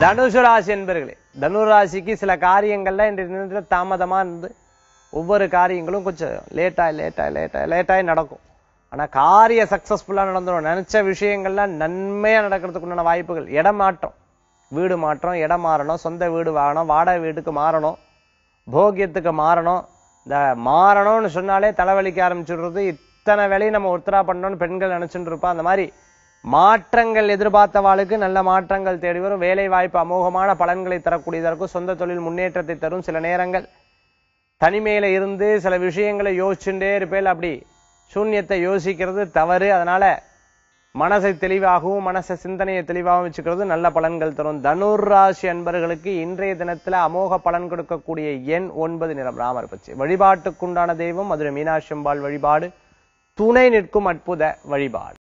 தனுசு ராசி என்பர்களே தனுர் ராசிக்கு சில காரியங்கள்ல இன்றைய தினத்துல தாமதமா இருந்து ஒவ்வொரு காரியங்களும் கொஞ்சம் லேட்டா லேட்டா லேட்டா லேட்டாகி நடக்கும் ஆனா காரிய சக்சஸ்ஃபுல்லா நடந்துடும் நினைச்ச விஷயங்கள்லாம் நன்மையா நடக்கிறதுக்கு உண்டான வாய்ப்புகள் இடம் மாற்றம் வீடு மாற்றம் இடம் மாறணும் சொந்த வீடு வாங்கணும் வாடகை வீட்டுக்கு மாறணும் போகியத்துக்கு மாறணும் இந்த மாறணும்னு சொன்னாலே தலைவலிக்க ஆரம்பிச்சுடுறது இத்தனை வேலையும் நம்ம உத்தரா பண்ணணும்னு பெண்கள் நினைச்சுட்டு இருப்பா அந்த மாதிரி மாற்றங்கள் எதிர்பார்த்தவாளுக்கு நல்ல மாற்றங்கள் தேடி வரும் வேலை வாய்ப்பு அமோகமான பலன்களை தரக்கூடியதா இருக்கும் சொந்த தொழில் முன்னேற்றத்தை தரும் சில நேரங்கள் தனிமையில இருந்து சில விஷயங்களை யோசிச்சுட்டே இருப்பேன் அப்படி சூன்யத்தை யோசிக்கிறது தவறு அதனால மனசை தெளிவாகவும் மனசை சிந்தனையை தெளிவாகவும் வச்சுக்கிறது நல்ல பலன்கள் தரும் தனுர் ராசி அன்பர்களுக்கு இன்றைய தினத்துல அமோக பலன் கொடுக்கக்கூடிய எண் ஒன்பது நிறம் ராமர் பச்சை வழிபாட்டுக்குண்டான தெய்வம் மதுரை மீனாட்சி அம்பாள் வழிபாடு துணை நிற்கும் அற்புத வழிபாடு